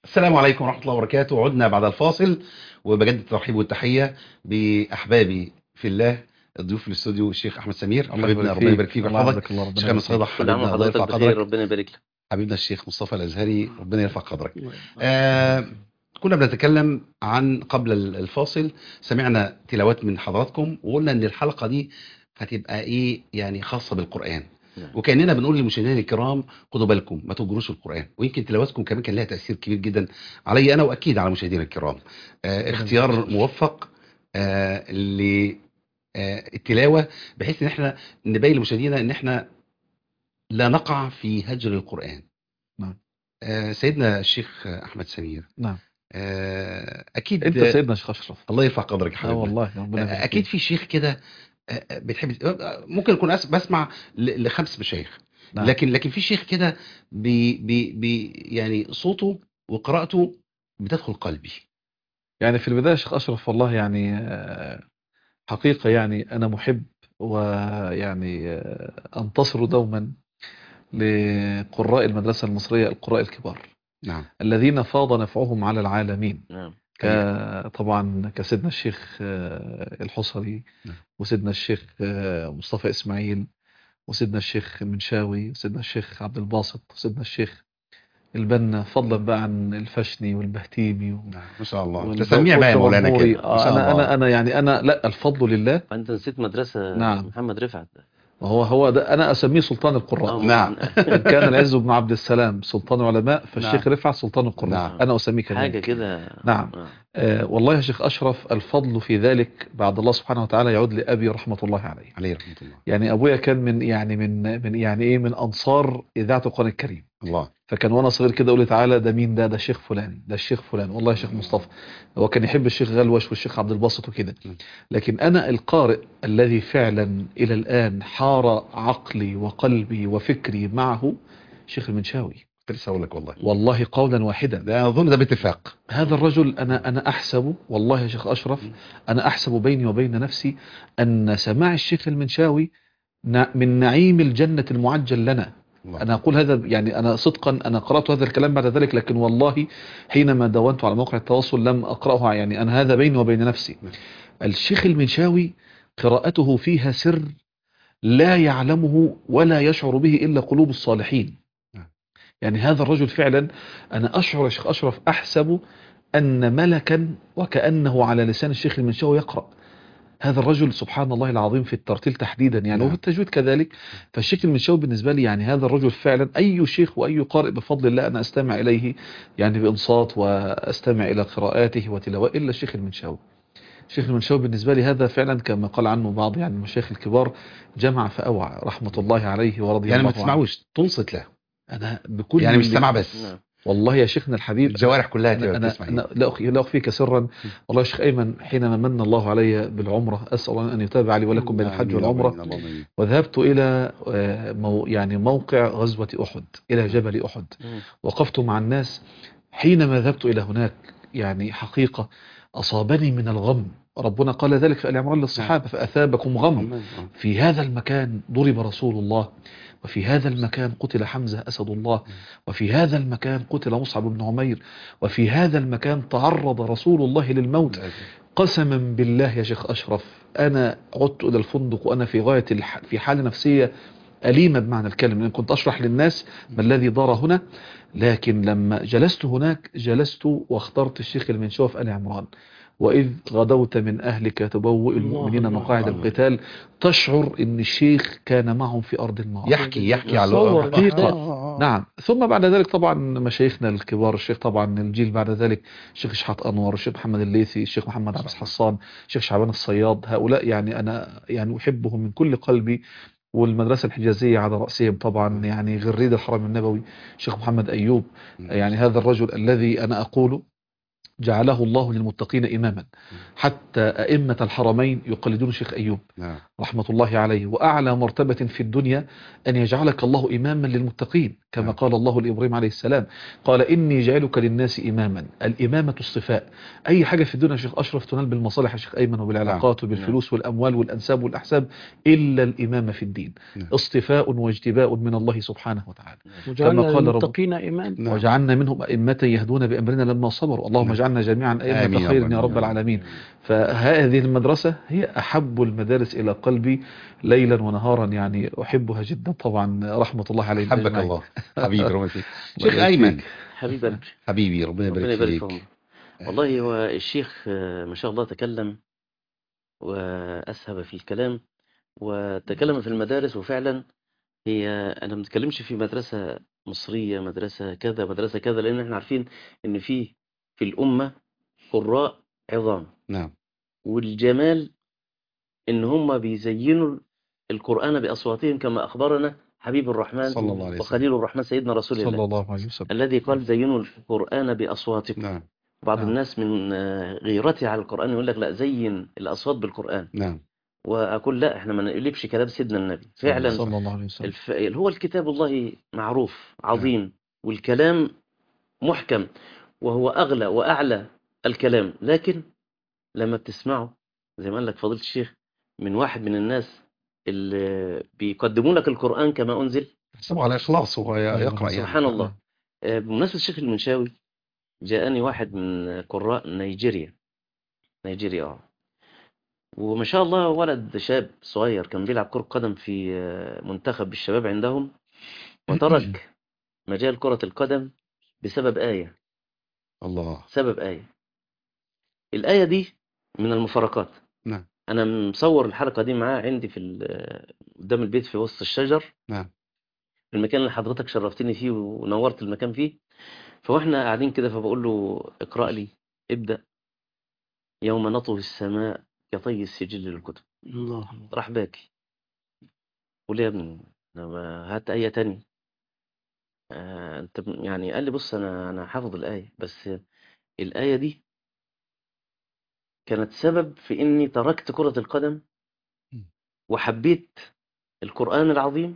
السلام عليكم ورحمة الله وبركاته عدنا بعد الفاصل وبجدد الترحيب والتحية بأحبابي في الله الضيوف في الاستوديو الشيخ أحمد سمير حبيبنا ربنا يبارك فيك الله ويحفظك يحفظك الله ربنا شيخ يبارك مصطفى فيك. كل عام حبيبنا الله وحضرتك يرفع بخير قدرك ربنا يبارك لك حبيبنا الشيخ مصطفى الأزهري ربنا يرفع قدرك آه كنا بنتكلم عن قبل الفاصل سمعنا تلاوات من حضراتكم وقلنا ان الحلقة دي هتبقى ايه يعني خاصة بالقرآن نعم. وكاننا بنقول للمشاهدين الكرام خدوا بالكم ما تجروش القرآن ويمكن تلاواتكم كمان كان لها تأثير كبير جدا علي انا واكيد على المشاهدين الكرام آه اختيار موفق آه ل آه التلاوة بحيث ان احنا نبين لمشاهدينا ان احنا لا نقع في هجر القرآن نعم. آه سيدنا الشيخ احمد سمير نعم آه اكيد انت سيدنا شيخ اشرف الله يرفع قدرك يا اه حبيبنا والله ربنا يبارك آه، اكيد فيك. في شيخ كده آه، آه، بتحب آه، ممكن اكون أس- بسمع ل- لخمس مشايخ نعم. لكن لكن في شيخ كده بي بي بي يعني صوته وقراءته بتدخل قلبي يعني في البداية شيخ أشرف والله يعني آه، حقيقة يعني أنا محب ويعني آه، أنتصر دوما لقراء المدرسة المصرية القراء الكبار نعم الذين فاض نفعهم على العالمين نعم ك- طبعا كسيدنا الشيخ آه، الحصري نعم. وسيدنا الشيخ آه، مصطفى إسماعيل وسيدنا الشيخ منشاوي وسيدنا الشيخ عبد الباسط وسيدنا الشيخ البنا فضلا بقى عن الفشني والبهتيمي و... نعم ما شاء الله والب- تسميع بقى يا مولانا والجمهوري. كده ما آه شاء انا الله انا انا يعني انا لا الفضل لله فانت نسيت مدرسة نعم. محمد رفعت وهو هو ده انا اسميه سلطان القراء آه، نعم. إن كان العز بن عبد السلام سلطان العلماء فالشيخ نعم. رفعت سلطان القراء نعم. انا اسميه حاجة كذلك كده نعم. آه. آه والله يا شيخ اشرف الفضل في ذلك بعد الله سبحانه وتعالى يعود لابي رحمه الله عليه عليه رحمة الله يعني ابويا كان من يعني من من يعني ايه من انصار اذاعه القران الكريم الله فكان وانا صغير كده اقول لي تعالى ده مين ده ده الشيخ فلاني ده الشيخ فلان والله يا شيخ مصطفى هو كان يحب الشيخ غلوش والشيخ عبد الباسط وكده لكن انا القارئ الذي فعلا الى الان حار عقلي وقلبي وفكري معه شيخ المنشاوي كنت لسه اقول لك والله والله قولا واحدا ده اظن ده باتفاق هذا الرجل انا انا احسب والله يا شيخ اشرف انا احسب بيني وبين نفسي ان سماع الشيخ المنشاوي نا- من نعيم الجنه المعجل لنا الله. أنا أقول هذا يعني أنا صدقا أنا قرأت هذا الكلام بعد ذلك لكن والله حينما دونت على موقع التواصل لم أقرأه يعني أنا هذا بيني وبين نفسي نعم. الشيخ المنشاوي قراءته فيها سر لا يعلمه ولا يشعر به إلا قلوب الصالحين نعم. يعني هذا الرجل فعلا أنا أشعر يا شيخ أشرف أحسب أن ملكا وكأنه على لسان الشيخ المنشاوي يقرأ هذا الرجل سبحان الله العظيم في الترتيل تحديدا يعني نعم. وفي التجويد كذلك فالشيخ المنشاوي بالنسبة لي يعني هذا الرجل فعلا أي شيخ وأي قارئ بفضل الله أنا أستمع إليه يعني بإنصات وأستمع إلى قراءاته وتلاوته إلا الشيخ المنشاوي الشيخ المنشاوي بالنسبة لي هذا فعلا كما قال عنه بعض يعني المشايخ الكبار جمع فأوعى رحمة الله عليه ورضي يعني الله ما عنه تسمعوش تنصت له أنا بكل يعني مش سمع بس نعم. والله يا شيخنا الحبيب الجوارح كلها أنا, تبقى أنا, بتسمع أنا لا, أخي لا أخفيك سرا والله يا شيخ أيمن حينما من الله علي بالعمرة أسأل الله أن يتابع لي ولكم بين الحج آمين، والعمرة آمين، اللهم آمين. وذهبت إلى آه، مو يعني موقع غزوة أحد إلى جبل أحد مم. وقفت مع الناس حينما ذهبت إلى هناك يعني حقيقة أصابني من الغم ربنا قال ذلك في آل عمران للصحابة فأثابكم غم آه. في هذا المكان ضرب رسول الله وفي هذا المكان قتل حمزة أسد الله وفي هذا المكان قتل مصعب بن عمير وفي هذا المكان تعرض رسول الله للموت قسما بالله يا شيخ أشرف أنا عدت إلى الفندق وأنا في غاية الح... في حالة نفسية أليمة بمعنى الكلمة لأن كنت أشرح للناس ما الذي دار هنا لكن لما جلست هناك جلست واخترت الشيخ المنشوف في آل عمران وإذ غدوت من أهلك تبوئ المؤمنين الله مقاعد الله. القتال تشعر أن الشيخ كان معهم في أرض المعركة يحكي يحكي على صور حقيقة. آه. نعم ثم بعد ذلك طبعا مشايخنا الكبار الشيخ طبعا الجيل بعد ذلك الشيخ شحات انور الشيخ محمد الليثي الشيخ محمد عباس حصان الشيخ شعبان الصياد هؤلاء يعني انا يعني احبهم من كل قلبي والمدرسة الحجازية على رأسهم طبعا يعني غريد الحرم النبوي الشيخ محمد أيوب يعني هذا الرجل الذي أنا أقول جعله الله للمتقين إماما حتى أئمة الحرمين يقلدون الشيخ أيوب نعم رحمة الله عليه وأعلى مرتبة في الدنيا أن يجعلك الله إماما للمتقين كما نعم. قال الله لإبراهيم عليه السلام قال إني جعلك للناس إماما الإمامة الصفاء أي حاجة في الدنيا يا شيخ أشرف تنال بالمصالح يا شيخ أيمن وبالعلاقات وبالفلوس والأموال والأنساب والأحساب إلا الإمامة في الدين نعم. اصطفاء واجتباء من الله سبحانه وتعالى وجعلنا كما قال رب- للمتقين إماما نعم. وجعلنا منهم أئمة يهدون بأمرنا لما صبروا اللهم نعم. اجعلنا جميعا آمين أئمة يا خير رب يا رب العالمين. العالمين فهذه المدرسة هي أحب المدارس إلى قلبي ليلا ونهارا يعني أحبها جدا طبعا رحمة الله عليهم حبك أجمعين. الله حبيبي ربنا يبارك فيك الله شيخ يبارك ايمن فيك. حبيب قلبي حبيبي ربنا ربنا يبارك يبارك في فيك عمرك والله هو الشيخ آه، ما شاء الله تكلم وأسهب في الكلام وتكلم في المدارس وفعلا هي أنا ما بتكلمش في مدرسة مصرية مدرسة كذا مدرسة كذا لأن احنا عارفين إن في في الأمة قراء عظام نعم والجمال إن هم بيزينوا القرآن بأصواتهم كما أخبرنا حبيب الرحمن صلى الله عليه وسلم وخليل الرحمن سيدنا رسول صلى الله الله عليه وسلم الذي قال زينوا القرآن بأصواتكم نعم بعض نعم. الناس من آه، غيرته على القرآن يقول لك لا زين الأصوات بالقرآن نعم وأقول لا احنا ما نقلبش كلام سيدنا النبي فعلا صلى الله عليه وسلم الف... هو الكتاب الله معروف عظيم والكلام محكم وهو أغلى وأعلى الكلام لكن لما بتسمعه زي ما قال لك فضيلة الشيخ من واحد من الناس اللي بيقدموا لك القرآن كما أنزل حسبه على اخلاص وهو يقرا يعني سبحان الله آه، بمناسبة الشيخ المنشاوي جاءني واحد من قراء نيجيريا نيجيريا اه وما شاء الله ولد شاب صغير كان بيلعب كرة قدم في آه، منتخب الشباب عندهم وترك مجال كرة القدم بسبب آية الله سبب آية الآية دي من المفارقات نعم. أنا مصور الحلقة دي معاه عندي في ال- قدام البيت في وسط الشجر نعم. في المكان اللي حضرتك شرفتني فيه ونورت المكان فيه فواحنا قاعدين كده فبقول له اقرأ لي ابدأ يوم نطوي السماء كطي السجل للكتب الله راح باكي قول لي يا ابني أنا ما- هات آية تانية آه انت ب- يعني قال لي بص انا انا حافظ الآية بس الآية دي كانت سبب في اني تركت كرة القدم وحبيت القرآن العظيم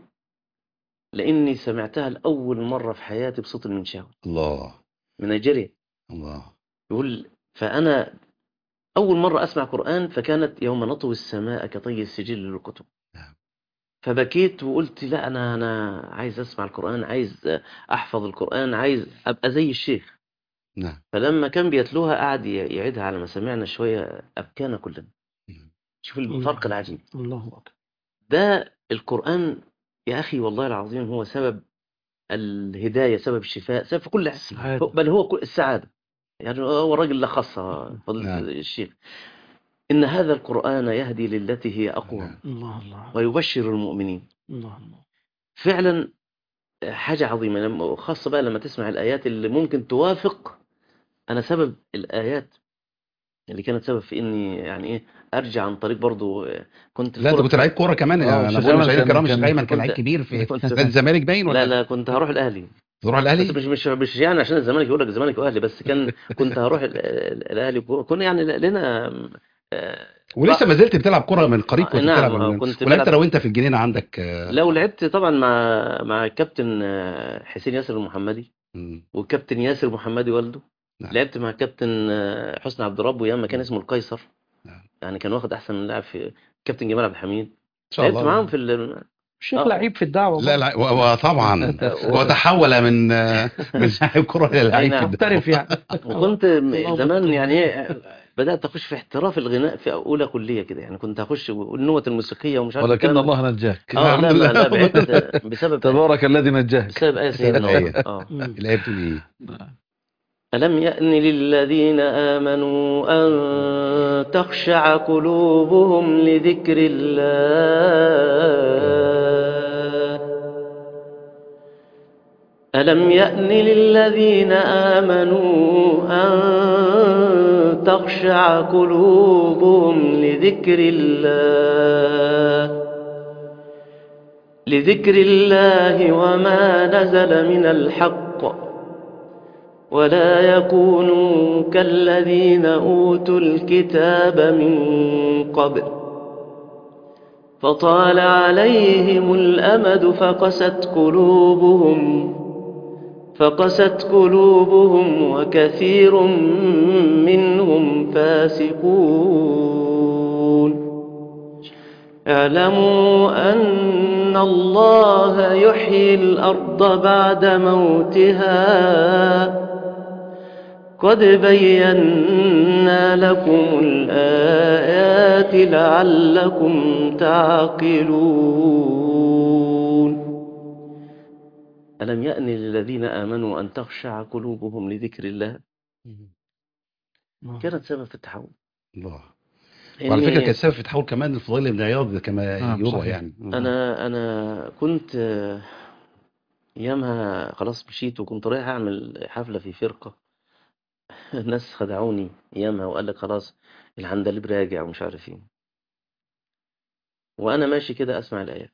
لاني سمعتها لأول مرة في حياتي بصوت المنشاوي الله من نيجيريا الله يقول فأنا أول مرة أسمع قرآن فكانت يوم نطوي السماء كطي السجل للكتب نعم. فبكيت وقلت لا أنا أنا عايز أسمع القرآن عايز أحفظ القرآن عايز أبقى زي الشيخ نعم فلما كان بيتلوها قعد ي- يعيدها على ما سمعنا شوية أبكانا كلنا مم. شوف الفرق العجيب الله أكبر ده القرآن يا أخي والله العظيم هو سبب الهداية سبب الشفاء سبب في كل سعادة. بل هو كل السعادة يعني هو الراجل لخصها فضيلة نعم. الشيخ إن هذا القرآن يهدي للتي هي أقوى نعم. الله الله ويبشر المؤمنين الله الله فعلا حاجة عظيمة لما- خاصة بقى لما تسمع الآيات اللي ممكن توافق أنا سبب الآيات اللي كانت سبب في إني يعني إيه أرجع عن طريق برضو كنت في لا انت كرة- كنت لعيب كوره كمان آه، انا الشيخ بقول أيمن مشاهير كان- الكرام الشيخ كان- ايمن كان كنت- لعيب كبير في كنت- نادي الزمالك باين لا ولا لا كنت هروح الأهلي تروح بس الاهلي مش مش مش يعني عشان الزمالك يقول لك الزمالك واهلي بس كان كنت هروح ال- ال- الاهلي كنا يعني لنا آه، ولسه ما زلت بتلعب كوره من قريب كنت نعم، بتلعب آه، من- كنت ولعبت بلعب- لو انت في الجنينه عندك آه، لو لعبت طبعا مع مع الكابتن آه، حسين ياسر المحمدي مم. والكابتن ياسر محمدي والده نعم. لعبت مع الكابتن آه، حسني عبد الرب وايام ما كان اسمه القيصر نعم. يعني كان واخد احسن لاعب في كابتن جمال عبد الحميد ان شاء لعبت الله معاهم في ال... الشيخ آه. لعيب في الدعوة لا لا و- وطبعا وتحول من آه، من لاعب كوره الى لعيب نعم. في الدوري. محترف يعني وكنت الله زمان أكبر. يعني إيه، بدات اخش في احتراف الغناء في اولى كليه كده يعني كنت اخش والنوة الموسيقيه ومش عارف ولكن الكلام ده. الله نجاك اه الحمد لا لا لا لله. بعدت بسبب تبارك الذي نجاك بسبب آية سيدنا آية. عمر. اه مم. الآية بتقول ايه ألم يأن للذين آمنوا أن تخشع قلوبهم لذكر الله ألم يأن للذين آمنوا أن تخشع قلوبهم لذكر الله لذكر الله وما نزل من الحق ولا يكونوا كالذين أوتوا الكتاب من قبل فطال عليهم الأمد فقست قلوبهم فقست قلوبهم وكثير منهم فاسقون اعلموا أن الله يحيي الأرض بعد موتها قد بينا لكم الآيات لعلكم تعقلون ألم يأن للذين آمنوا أن تخشع قلوبهم لذكر الله كانت سبب في التحول الله وعلى فكرة إني- كان السبب في تحول كمان الفضيل بن عياض كما نعم، يروى صحيح. يعني انا انا كنت آه، ايامها خلاص مشيت وكنت رايح اعمل حفله في فرقه الناس خدعوني ايامها وقال لك خلاص العندليب راجع ومش عارف ايه وانا ماشي كده اسمع الايه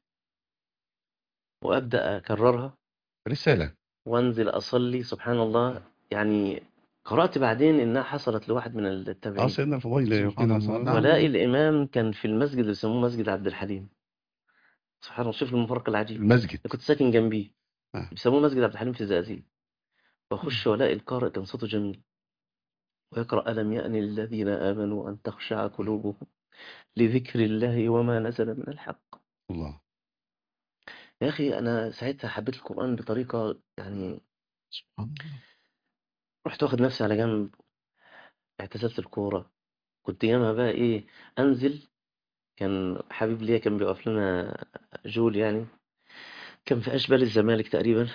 وابدا اكررها رسالة وانزل اصلي سبحان الله يعني قرات بعدين انها حصلت لواحد من اه التابعين سيدنا الفضيل سبحان يقول الله. نعم. ولاقي الامام كان في المسجد اللي بيسموه مسجد عبد الحليم سبحان الله شوف المفارقه العجيبه المسجد كنت ساكن جنبيه آه. بيسموه مسجد عبد الحليم في الزقازيق واخش والاقي القارئ كان صوته جميل ويقرا الم يأن للذين امنوا ان تخشع قلوبهم لذكر الله وما نزل من الحق الله يا اخي انا ساعتها حبيت القران بطريقه يعني سبحان الله رحت واخد نفسي على جنب اعتزلت الكوره كنت ياما بقى ايه انزل كان حبيب ليا كان بيقف لنا جول يعني كان في اشبال الزمالك تقريبا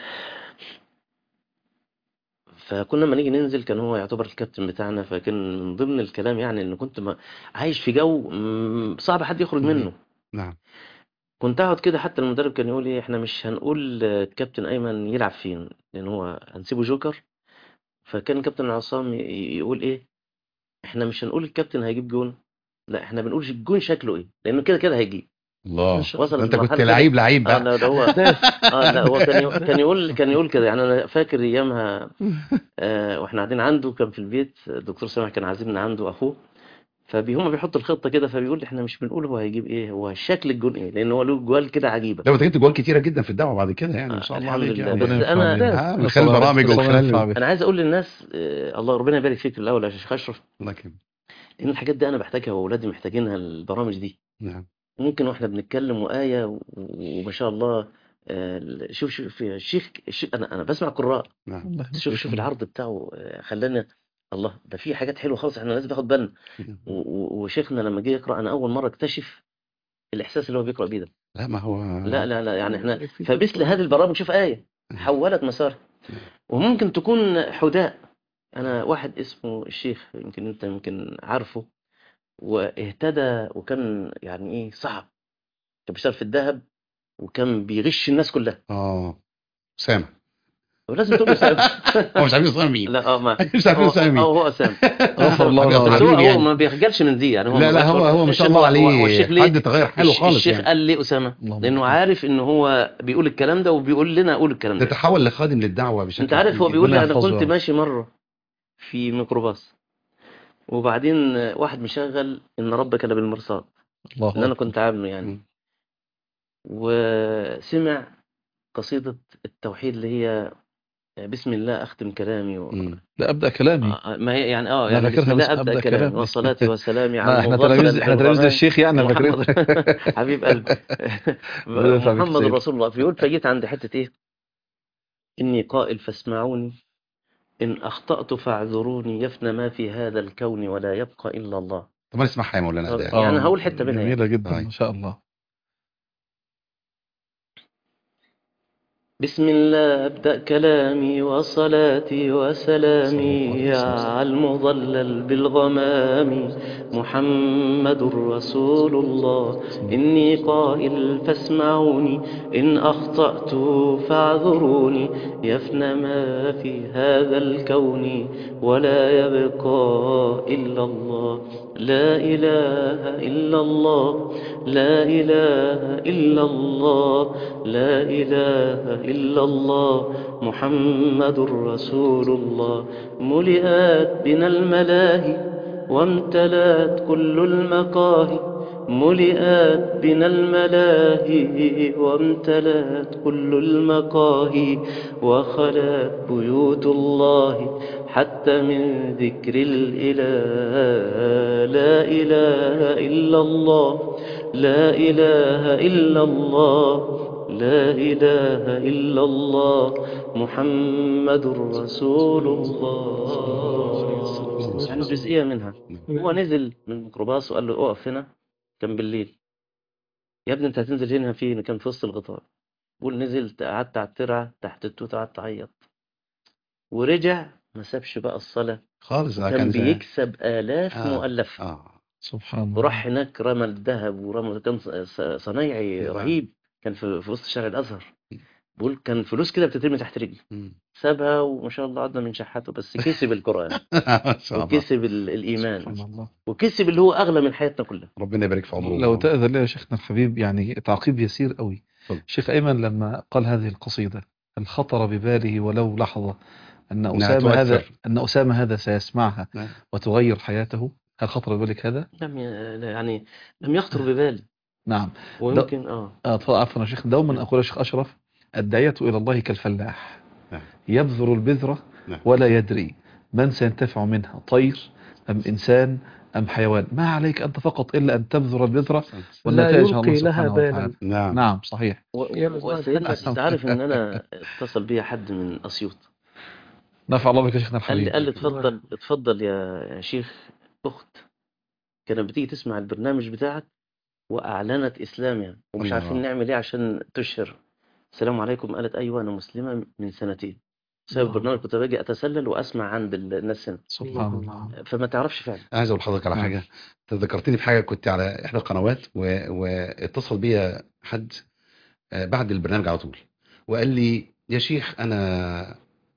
فكنا لما نيجي ننزل كان هو يعتبر الكابتن بتاعنا فكان من ضمن الكلام يعني ان كنت ما عايش في جو مم، صعب حد يخرج مهم. منه نعم كنت اقعد كده حتى المدرب كان يقول لي احنا مش هنقول آه، الكابتن ايمن يلعب فين لان هو هنسيبه جوكر فكان كابتن عصام ي- ي- يقول ايه احنا مش هنقول الكابتن هيجيب جون لا احنا بنقول الجون شكله ايه لانه كده كده هيجيب الله وصلت ده انت لمرحلة كنت كده. لعيب لعيب اه بقى لا ده هو اه لا هو كان يقول كان يقول كان يقول كده يعني انا فاكر ايامها آه واحنا قاعدين عنده كان في البيت الدكتور سامح كان عازمنا عنده اخوه فهم بيحطوا الخطه كده فبيقول لي احنا مش بنقول هو هيجيب ايه هو شكل الجون ايه لان هو له جوال كده عجيبه لو انت جبت جوال كتيرة جدا في الدعوة بعد كده يعني آه، ما شاء الله الحمد عليك لله. يعني بس ربنا أنا- ينفع بيه. آه، من نسأل خلال الله برامج ربنا وخلال- ينفع بيه. انا عايز اقول للناس آه الله ربنا يبارك فيك الاول يا شيخ اشرف الله يكرمك لان الحاجات دي انا بحتاجها واولادي محتاجينها البرامج دي نعم ممكن واحنا بنتكلم وآية و- وما شاء الله آه، شوف شوف الشيخ الشيخ- انا انا بسمع قراء نعم الله بس شوف شوف العرض بتاعه آه، خلاني الله ده في حاجات حلوه خالص احنا لازم ناخد بالنا و- و- وشيخنا لما جه يقرا انا اول مره اكتشف الاحساس اللي هو بيقرا بيه ده لا ما هو لا لا لا يعني احنا يكفيك فمثل هذه البرامج شوف ايه حولت مسار وممكن تكون حداء انا واحد اسمه الشيخ يمكن انت يمكن عارفه واهتدى وكان يعني ايه صعب كان بيشتغل في الذهب وكان بيغش الناس كلها اه اسامه ولازم تقول اسامه هو مش عارفين اسامه مين لا اه ما مش عارفين هو اسامه مين هو هو اسامه غفر الله حبيبي له بس هو حبيبي هو يعني. ما بيخجلش من دي يعني هو لا لا هو هو ما شاء الله الشيخ- هو- هو الشيخ عليه ليه حد تغير حاله الش- خالص الشيخ يعني قال ليه اسامه اللهم لانه صل. عارف ان هو بيقول الكلام ده وبيقول لنا قول الكلام ده ده تحول لخادم للدعوه بشكل انت عارف هو كبير بيقول لي ربنا انا يحفظه كنت يا رب. ماشي مره في ميكروباص وبعدين واحد مشغل ان ربك لبالمرصاد الله اللي انا أكبر. كنت عامله يعني مم. وسمع قصيدة التوحيد اللي هي بسم الله أختم كلامي و... مم. لا ابدا كلامي آه، ما هي يعني اه أنا يعني فاكرها بسم الله بس أبدأ أبدأ كلامي كلامي. والصلاة والسلام لا على احنا المفضل تلاميذ احنا تلاميذ الغرام للشيخ يعني أنا محمد فاكرين حبيب قلبي ربنا ينفع بيك محمد سيدي. رسول الله بيقول فجيت عند حتة إيه إني قائل فاسمعوني إن أخطأت فاعذروني يفنى ما في هذا الكون ولا يبقى إلا الله طب ما نسمعها يا مولانا طب ده يعني آه، هقول حتة منها يعني. جميلة جدا طيب. ما شاء الله بسم الله أبدأ كلامي وصلاتي وسلامي على المضلل بالغمام محمد رسول الله إني قائل فاسمعوني إن أخطأت فاعذروني يفنى ما في هذا الكون ولا يبقى إلا الله لا إله إلا الله لا إله إلا الله لا إله إلا الله محمد رسول الله ملئت بنا الملاهي وامتلأت كل المقاهي ملئت بنا الملاهي وامتلأت كل المقاهي وخلت بيوت الله حتى من ذكر الإله لا إله إلا الله لا إله إلا الله لا إله إلا الله محمد رسول الله يعني جزئية منها هو نزل من الميكروباص وقال له اقف هنا كان بالليل يا ابني انت هتنزل هنا فين كان في وسط الغطاء بقول نزلت قعدت على الترعة تحت التوت قعدت اعيط ورجع ما سابش بقى الصلاة خالص آه، كان زي- بيكسب آلاف آه. مؤلف اه سبحان الله وراح هناك رمى الذهب ورمى كان ص- ص- صنايعي نعم. رهيب كان في, في وسط شارع الازهر بقول كان فلوس كده بتترمي تحت رجلي مم. سابها وما شاء الله عدى من شحاته بس كسب القرآن ما شاء الله وكسب ال- الإيمان سبحان الله وكسب اللي هو أغلى من حياتنا كلها ربنا يبارك في عمره لو تأذن لي يا شيخنا الحبيب يعني تعقيب يسير قوي اتفضل. شيخ أيمن لما قال هذه القصيدة هل خطر بباله ولو لحظة أن إنها أسامة هذا تؤثر. أن أسامة هذا سيسمعها نعم. وتغير حياته هل خطر ببالك هذا؟ لم ي... يعني لم يخطر ببالي نعم ويمكن اه آه، تفضل عفوا يا شيخ دوما أقول يا شيخ أشرف الداعية إلى الله كالفلاح نعم. يبذر البذرة نعم. ولا يدري من سينتفع منها طير أم إنسان أم حيوان ما عليك أنت فقط إلا أن تبذر البذرة لا والنتائج يلقي الله لها سبحانه بالا. وتعالى نعم نعم صحيح و... يا رزاق وسيدنا حدث. انت عارف ان انا اتصل بيا حد من اسيوط نفع الله بك يا شيخنا قال لي الحبيب قال لي اتفضل اتفضل يا يا شيخ اخت كانت بتيجي تسمع البرنامج بتاعك واعلنت اسلامها ومش الله. عارفين نعمل ايه عشان تشهر السلام عليكم قالت ايوه انا مسلمه من سنتين بسبب الله. البرنامج كنت باجي اتسلل واسمع عند الناس هنا سبحان الله فما تعرفش فعلا عايز اقول لحضرتك على نعم. حاجه انت ذكرتني بحاجه كنت على احدى القنوات و... واتصل بيا حد آه، بعد البرنامج على طول وقال لي يا شيخ انا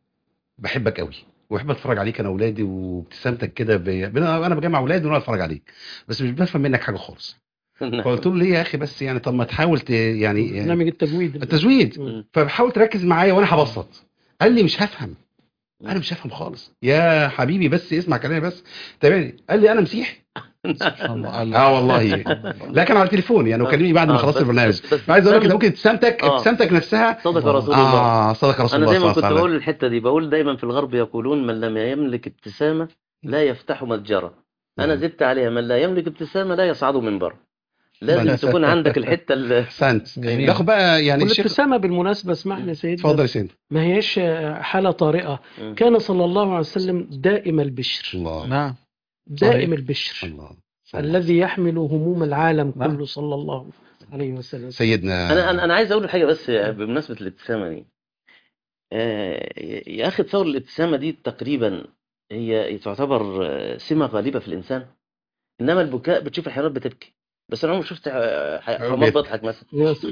بحبك قوي وبحب اتفرج عليك انا واولادي وابتسامتك كده ب... انا أنا بجمع اولادي ونقعد اتفرج عليك بس مش بفهم منك حاجه خالص فقلت له ليه يا اخي بس يعني طب ما تحاول ت... يعني برنامج التجويد التزويد مم. فبحاول تركز معايا وانا هبسط قال لي مش هفهم انا مش هفهم خالص يا حبيبي بس اسمع كلامي بس تمام قال لي انا مسيحي سبحان الله اه والله لا كان على التليفون يعني وكلمني بعد ما آه، خلصت بس- البرنامج بس- بس عايز اقول لك أنا- إن ممكن ابتسامتك آه. ابتسامتك نفسها صدق رسول الله اه صدق رسول انا الله دايما صلى كنت الله عليه بقول وسلم الحته دي بقول دايما في الغرب يقولون من لم يملك ابتسامه لا يفتح متجره انا نعم. زدت عليها من لا يملك ابتسامه لا يصعد منبر لازم بس. تكون عندك الحته اللي احسنت جميل. ناخد بقى يعني الشيخ والابتسامة بالمناسبة اسمح لي يا سيدنا اتفضل يا سيدي ما هيش حالة طارئة مم. كان صلى الله عليه وسلم دائم البشر الله نعم دائم صحيح. البشر الله الذي يحمل هموم العالم نعم. كله صلى الله عليه وسلم سيدنا انا انا انا عايز اقول حاجه بس بمناسبه الابتسامه دي آه، يا اخي تصور الابتسامه دي تقريبا هي تعتبر آه، سمه غالبه في الانسان انما البكاء بتشوف الحيوانات بتبكي بس انا عمري ما شفت آه، ح- حمار بيضحك. بيضحك مثلا يس.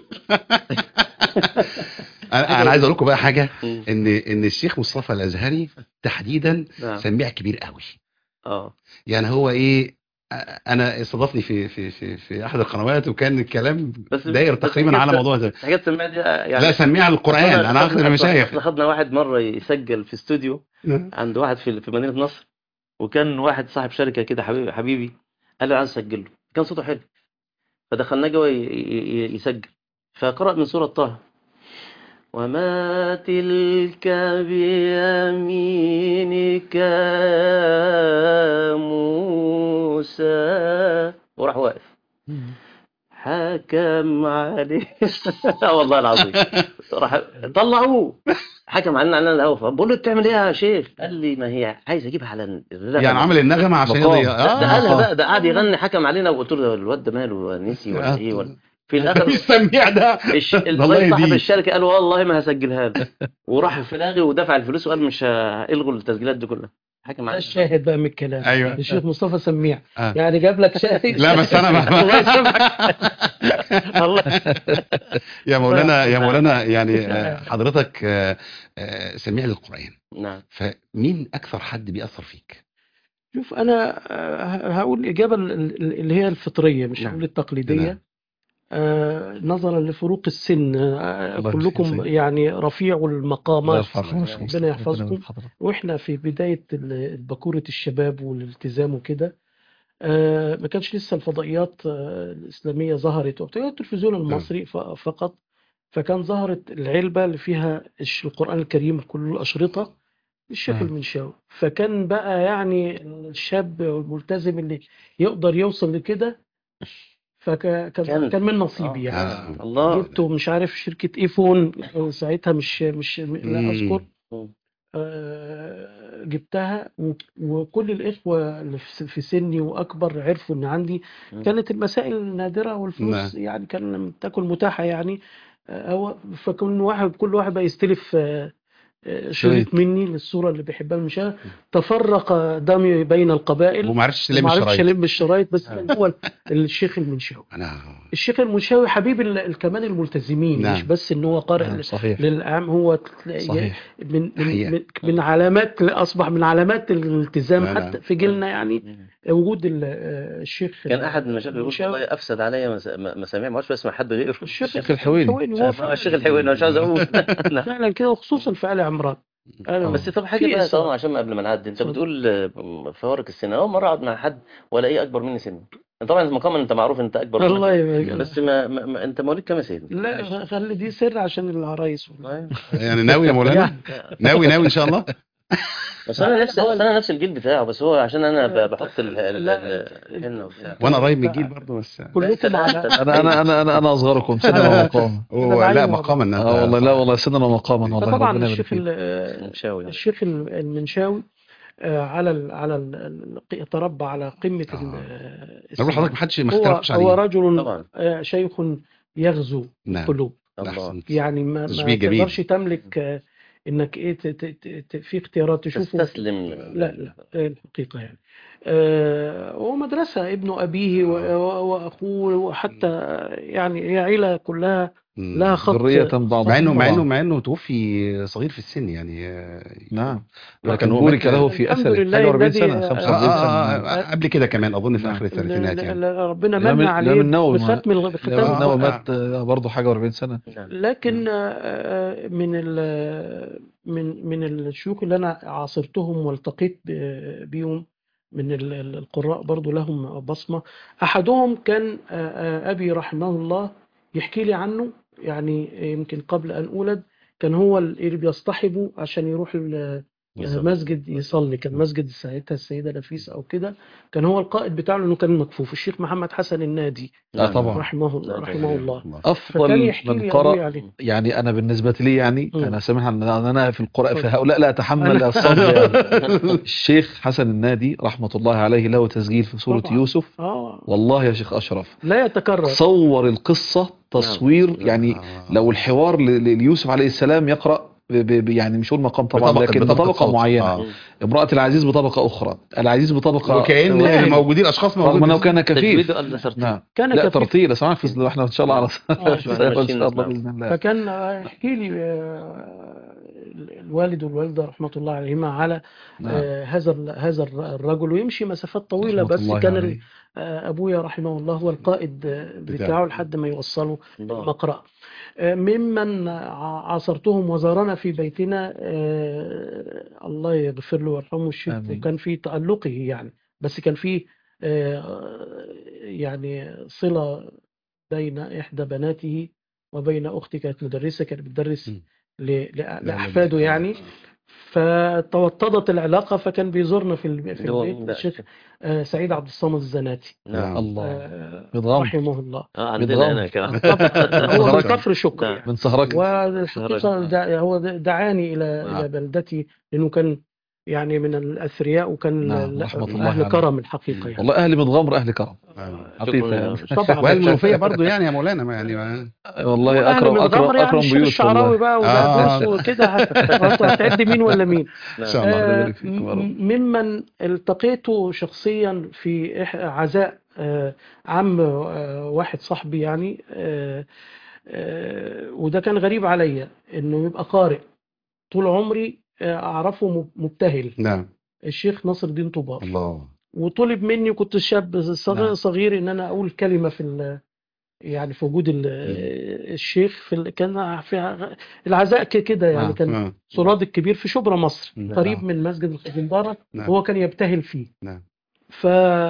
انا أنا عايز اقول لكم بقى حاجه مم. ان ان الشيخ مصطفى الازهري تحديدا نعم سميع كبير قوي اه يعني هو ايه انا استضافني في في في في احد القنوات وكان الكلام بس- داير بس تقريبا حاجات- على موضوع ده حاجات سمعت دي يعني لا سميع القران انا اخذ المشايخ احنا خدنا واحد مره يسجل في استوديو عند واحد في في مدينه نصر وكان واحد صاحب شركه كده حبيبي حبيبي قال له عايز اسجل له كان صوته حلو فدخلنا جوه ي- ي- يسجل فقرأ من سورة طه وما تلك بيمينك يا موسى وراح واقف حكم عليه آه والله العظيم راح طلعوه حكم علينا علينا الهوا فبقول له بتعمل ايه يا شيخ؟ قال لي ما هي عايز اجيبها على الرغم. يعني عمل النغمه عشان مقام. يضيع ده, ده قالها بقى ده قعد يغني حكم علينا وقلت له الواد ده ماله نسي ولا ايه ولا في الاخر مش سميع ده الش... الله الراجل صاحب يهديه. الشركه قال والله ما هسجلها له وراح في الاخر ودفع الفلوس وقال مش هلغوا التسجيلات دي كلها حكم ده علينا الشاهد بقى من الكلام ايوه الشيخ مصطفى سميع آه. يعني جاب لك شاهد لا بس انا الله ما يسامحك الله يا مولانا يا مولانا يعني آه، حضرتك آه، آه، سميع للقران نعم فمين اكثر حد بيأثر فيك شوف انا آه، هقول الاجابه ال- ال- اللي هي الفطريه مش نعم. هقول التقليديه نعم. آه، نظرا لفروق السن آه، الله يبارك كلكم فيك. يعني رفيع الله المقامات يرفع راسك. ربنا يحفظكم يحفظك. واحنا في بدايه ال- بكوره الشباب والالتزام وكده آه، ما كانش لسه الفضائيات آه، الاسلاميه ظهرت وبتاع التلفزيون المصري ف- فقط فكان ظهرت العلبه اللي فيها الش- القران الكريم كل الاشرطه الشيخ نعم. المنشاوي فكان بقى يعني الشاب الملتزم اللي يقدر يوصل لكده فكان كان- كان من نصيبي يعني آه. الله جبته مش عارف شركة ايفون ساعتها مش مش لا مم. اذكر مم. آه، جبتها و- وكل الاخوه اللي في في سني واكبر عرفوا ان عندي مم. كانت المسائل نادره والفلوس نعم. يعني كان لم تكن متاحه يعني آه، هو فكل واحد كل واحد بقى يستلف آه، آه، شريط شريط. مني للصوره اللي بيحبها المشاهد تفرق دمي بين القبائل وما عرفتش تلم ما عرفتش الشرايط الم الشرايط بس كان هو الشيخ المنشاوي انا الشيخ المنشاوي حبيب ال- ال- كمان الملتزمين نعم. مش بس ان هو قارئ نعم، صحيح للعام هو تلاقي صحيح من من, حقيقة. من, من علامات اصبح من علامات الالتزام لا، لا. حتى في جيلنا يعني مم. وجود ال- آه، الشيخ كان احد المشايخ يقول المنشاوي. والله افسد عليا مس- م- مساميع ما عادش بسمع حد غيره الشيخ الشيخ الحويني. الحويني هو آه، فعلا- الشيخ الحويني أنا مش عاوز اقول نعم. فعلا كده وخصوصا في ال عمران أنا بس طب حاجه في بقى إسراء. طبعا عشان قبل ما نعدي انت اتفضل. بتقول آه، فوارق السن اول مره اقعد مع حد والاقيه اكبر مني سنا طبعا مقاما انت معروف انت اكبر الله مني يبارك بس ما, ما, ما انت مواليد كام يا سيدي؟ لا خلي دي سر عشان العرايس والله. يعني ناوي يا مولانا ناوي ناوي ان شاء الله بس انا نفس هو- أصل انا نفس الجيل بتاعه بس هو عشان انا ب- بحط ال- ال- لا. ال- الحنه وبتاع وانا قريب من الجيل برضه بس كلكم على انا انا انا انا انا اصغركم سنا ومقاما هو بعلم لا والله. مقاما اه والله لا والله سنا ومقاما والله فطبعا ربنا يبارك الشيخ فيك. ال- آه، المشاوي الشيخ ال- المنشاوي آه، على ال على ال تربى على قمة ال- آه. آه، انا بقول لحضرتك ما حدش ما هو اختلفش هو عليه رجل طبعا آه، شيخ يغزو نعم القلوب الله أحسنت. يعني ما, ما تشبيه جميل. تقدرش تملك آه، انك ايه ت- ت- ت- ت- في اختيارات تشوفه تستسلم لا لا آه، الحقيقة يعني آه، هو مدرسة ابن أبيه و- و- وأخوه وحتى يعني هي عيلة كلها مم. لها خط ذرية بعض مع انه مع بعض. انه مع انه توفي صغير في السن يعني آه، نعم لكن لكن هو بورك مات- له في الحمد اثره لله حاجه 40 الذي- سنه آه، آه 45 آه سنه آه آه، قبل كده كمان اظن في نعم. اخر الثلاثينات ل- يعني ل- ربنا الإمام- من عليه الإمام النووي ما- بختم الغ- بختام الإمام النووي القرآن. مات آه، برضه حاجه و40 سنه نعم. لكن آه، من ال من من الشيوخ اللي انا عاصرتهم والتقيت ب- بيهم من ال- ال- القراء برضو لهم بصمة أحدهم كان آه، آه، أبي رحمه الله يحكي لي عنه يعني يمكن قبل أن أولد كان هو اللي بيصطحبه عشان يروح ال- بالظبط. مسجد يصلي كان مسجد ساعتها السيدة نفيسة أو كده كان هو القائد بتاعه لأنه كان مكفوف الشيخ محمد حسن النادي آه نعم. طبعا رحمه الله رحمه الله فكان افضل يحكي من لي قرأ أبوي عليه يعني انا بالنسبه لي يعني مم. انا سامح ان انا في القراء في اتفضل. هؤلاء لا اتحمل أنا- الصبر يعني. الشيخ حسن النادي رحمه الله عليه له تسجيل في سوره طبعا. يوسف آه والله يا شيخ اشرف لا يتكرر صور القصه تصوير نعم. يعني لو الحوار ل- ل- ليوسف عليه السلام يقرا ب- ب- ب- يعني مش هقول مقام طبعا بطبقة- لكن بطبقة بطبقه صوت. معينه آه. امراه العزيز بطبقه اخرى العزيز بطبقه وكأن واحدة. اللي موجودين اشخاص رغم انه موجودين كان كفيف تجويد الأسرتين نعم كان لا كفيف ترتيل اسمعك في احنا ان شاء الله على آه، ان شاء ماشيين الله نسمع. باذن الله فكان يحكي لي آه، الوالد والوالدة رحمة الله عليهما على نعم. آه، هذا ال- هذا الرجل ويمشي مسافات طويلة رحمة بس الله كان ال- عليه. آه، أبويا رحمه الله هو القائد آه، بتاعه. بتاعه لحد ما يوصله الله. المقرأة آه، ممن ع- عاصرتهم وزارنا في بيتنا آه، الله يغفر له ويرحمه الشيخ آمين. وكان في تألقه يعني بس كان في آه، يعني صلة بين إحدى بناته وبين أختي كانت مدرسة كانت بتدرس م. ل- لأ- لأحفاده يعني فتوطدت العلاقة فكان بيزورنا في الب- في اللي هو البيت مين بقى؟ الشيخ آه، سعيد عبد الصمد الزناتي نعم الله آه، بضغم. رحمه الله اه بضغم. عندنا هنا كمان هو من سهرك. كفر شكر نعم. يعني. من سهرك والحقيقة سهرك. دع- هو دعاني إلى نعم. إلى بلدتي لأنه كان يعني من الأثرياء وكان نعم، ل- رحمة الله أهل عليه. كرم الحقيقة يعني والله اهل متغمر اهل كرم آه. حقيقه يعني طبعا والمنوفيه برضو يعني يا مولانا ما يعني ما- والله أهل اكرم من اكرم غمر يعني اكرم الشيخ بيوت الشعراوي والله بقى آه. وده وكده هت- هتعد مين ولا مين ان شاء الله ربنا يبارك فيكم يا رب م- ممن التقيته شخصيا في إح- عزاء آه، عم آه، واحد صاحبي يعني آه، آه، وده كان غريب عليا انه يبقى قارئ طول عمري آه، اعرفه مب- مبتهل نعم الشيخ ناصر الدين طوبار الله وطلب مني كنت شاب صغير, نعم. صغير ان انا اقول كلمه في ال- يعني في وجود ال- الشيخ في ال- كان في العزاء ك- كده يعني نعم. كان آه. سراد الكبير في شبرا مصر نعم. قريب من مسجد الخزندارة نعم. هو كان يبتهل فيه نعم. ف...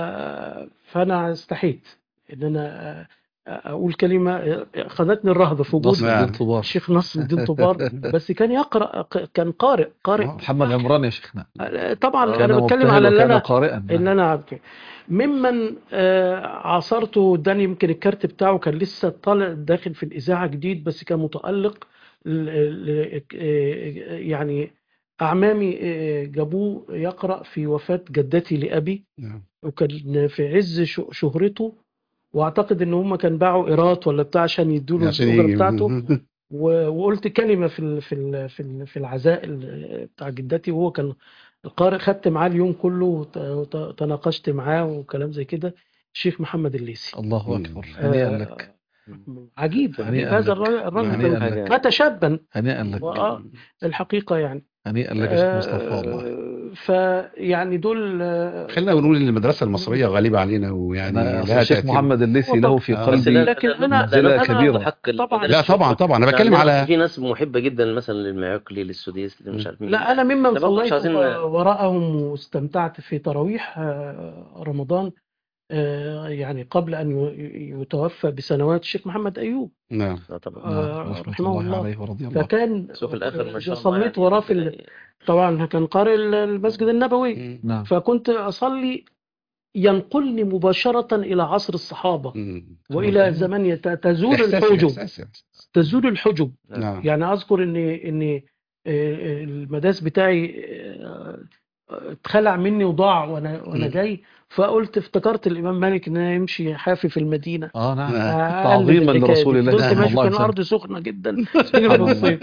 فانا استحيت ان انا اقول كلمه خدتني الرهبه في وجود نصر نعم. الدين طبار الشيخ نصر الدين طبار بس كان يقرا كان قارئ قارئ آه. محمد عمران يا شيخنا طبعا كان انا بتكلم مبتهل على اللي وكان انا قارئا اللي انا عارفه ممن آه، عاصرته اداني يمكن الكارت بتاعه كان لسه طالع داخل في الاذاعه جديد بس كان متالق ل- ل- آه، يعني اعمامي آه، جابوه يقرا في وفاه جدتي لابي نعم. وكان في عز ش- شهرته واعتقد ان هم كان باعوا ايرات ولا بتاع عشان يدوا له عشان الاجره يجي بتاعته و- وقلت كلمه في ال- في ال- في ال- في العزاء ال- بتاع جدتي وهو كان القارئ خدت معاه اليوم كله وت- وت- وتناقشت معاه وكلام زي كده الشيخ محمد الليثي الله مم. اكبر هنيئا لك آه، عجيب هنيئا هذا لك. الراجل الراجل هنيئا كان- لك. مات شابا هنيئا لك آه، الحقيقه يعني هنيئا لك يا شيخ مصطفى والله آه، فيعني دول آه، خلينا نقول ان المدرسه المصريه غالبه علينا ويعني أنا لها الشيخ تأثير. محمد الليثي له في آه. بس قلبي لا- لكن لا- أنا- منزلة أنا كبيرة حق طبعا لا طبعا طبعا انا بتكلم على في ناس محبه جدا مثلا للمعيقلي للسديس اللي مش عارف مين لا انا ممن لا، برضه مش صليت عايزين- وراءهم واستمتعت في تراويح آه، رمضان آه، يعني قبل ان ي- يتوفى بسنوات الشيخ محمد ايوب نعم لا طبعا آه، نعم، رحمة رحمه الله الله عليه ورضي الله فكان بس هو في الاخر ما شاء الله صليت يعني وراه في ال- طبعا كان قارئ المسجد النبوي مم. نعم فكنت اصلي ينقلني مباشره الى عصر الصحابه مم. والى زمن يت- تزول إحساس- الحجب إحساس- إحساس. تزول الحجب نعم يعني اذكر ان ان آه، المداس بتاعي آه، اتخلع مني وضاع وانا وانا مم. جاي فقلت افتكرت الامام مالك ان انا يمشي حافي في المدينه اه نعم نعم. أقلد تعظيما الحكاية لرسول دي. الله فضلت صلى ماشي الله عليه كان وسلم الارض سخنه جدا في الصيف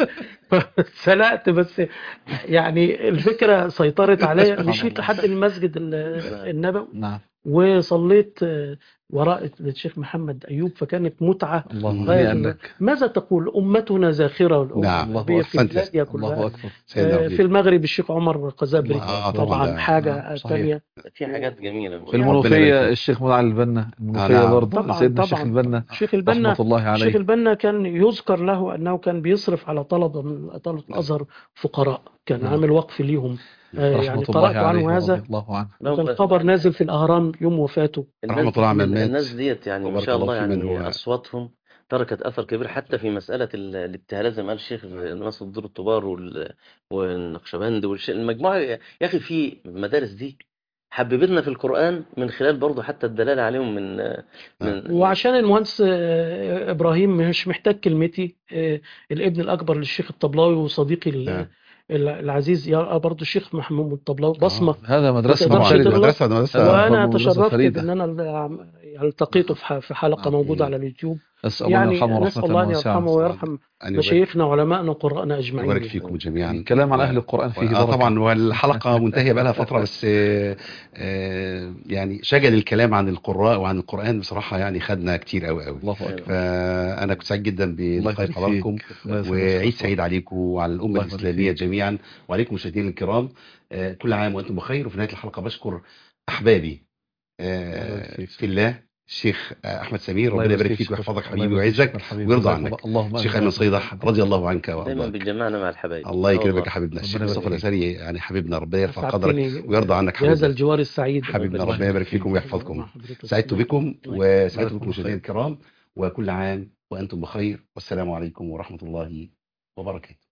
سلقت بس يعني الفكره سيطرت عليا سبحان مشيت الله. لحد المسجد ال- النبوي نعم وصليت آه، وراء الشيخ محمد ايوب فكانت متعه الله غاية هنيئا ال- لك ماذا تقول امتنا زاخره والامه نعم. الله العربيه في أحسنت. بلادها الله كلها اكبر سيدنا آه، وليد. في المغرب الشيخ عمر قذابري آه، طبعاً طبعا ده- حاجه نعم، صحيح. ثانيه في حاجات جميله في ربنا المنوفية يبارك الشيخ منى علي البنا المنوفية نعم. برضه طبعاً، سيدنا الشيخ طبعاً. البنا الشيخ البنا رحمة الله الشيخ عليه البنا كان يذكر له انه كان بيصرف على طلبه من طلبه الازهر فقراء كان نعم. عامل وقف ليهم آه، رحمة يعني الله قرات عليه عنه ورضي هذا الله عنه لا، كان بس- خبر نازل في الاهرام يوم وفاته الناس رحمة الله على من مات. الناس ديت يعني ما وبارك شاء الله الله في من يعني هو- اصواتهم تركت اثر كبير حتى في مساله ال- الابتهالات زي ما قال الشيخ ناصر الدور الطبار وال- والنقشبند والش- المجموعه يا اخي في المدارس دي حببتنا في القران من خلال برضه حتى الدلاله عليهم من من وعشان المهندس آه، ابراهيم مش محتاج كلمتي آه، الابن الاكبر للشيخ الطبلاوي وصديقي ال- نعم. العزيز يا برضه الشيخ محمود الطبلاوي بصمه هذا مدرسة ما تقدرش طبعا تغلط. منفردة مدرسه مدرسه آه. وانا برضه مدرسة تشرفت فريدة. بان انا التقيته في ح- في حلقه نعم. موجوده مم. على اليوتيوب أسأل الله أن يعني يرحمه نسال رحمة الله ان واسعة يرحمه ويرحم أن يبارك- مشايخنا وعلمائنا وقراءنا اجمعين يبارك فيكم جميعا الكلام عن أهل القرآن فيه آه بركة طبعا والحلقه منتهيه بقى لها فتره بس آه، آه، يعني شجل الكلام عن القراء وعن القران بصراحه يعني خدنا كتير قوي قوي الله أكبر فانا كنت سعيد جدا الله بلقاء يبارك حضراتكم فيك. الله يسلمك. وعيد سعيد عليكم وعلى الامه الله يبارك الاسلاميه فيك. جميعا وعليكم المشاهدين الكرام آه، كل عام وانتم بخير وفي نهايه الحلقه بشكر احبابي الله آه، يبارك فيك. في الله الشيخ آه، احمد سمير الله ربنا يبارك فيك شكرا. ويحفظك الله حبيبي يبارك ويعزك فيك حبيبي. ويرضى جزاك عنك الله- اللهم الشيخ آمين. ايمن صيدح رضي الله عنك دايما وارضاك بتجمعنا مع الحبايب الله آه يكرمك والله. يا حبيبنا الشيخ ربنا مصطفى يبارك الاساري يعني حبيبنا ربنا يرفع قدرك أسعدتني ويرضى عنك بهذا حبيبنا الجوار السعيد حبيبنا الله ربنا يبارك يبارك فيكم فيك. ويحفظكم مع حضرتك. سعدت بكم الله وسعدت يبارك بكم فيك. مشاهدينا الكرام وكل عام وانتم بخير والسلام عليكم ورحمه الله وبركاته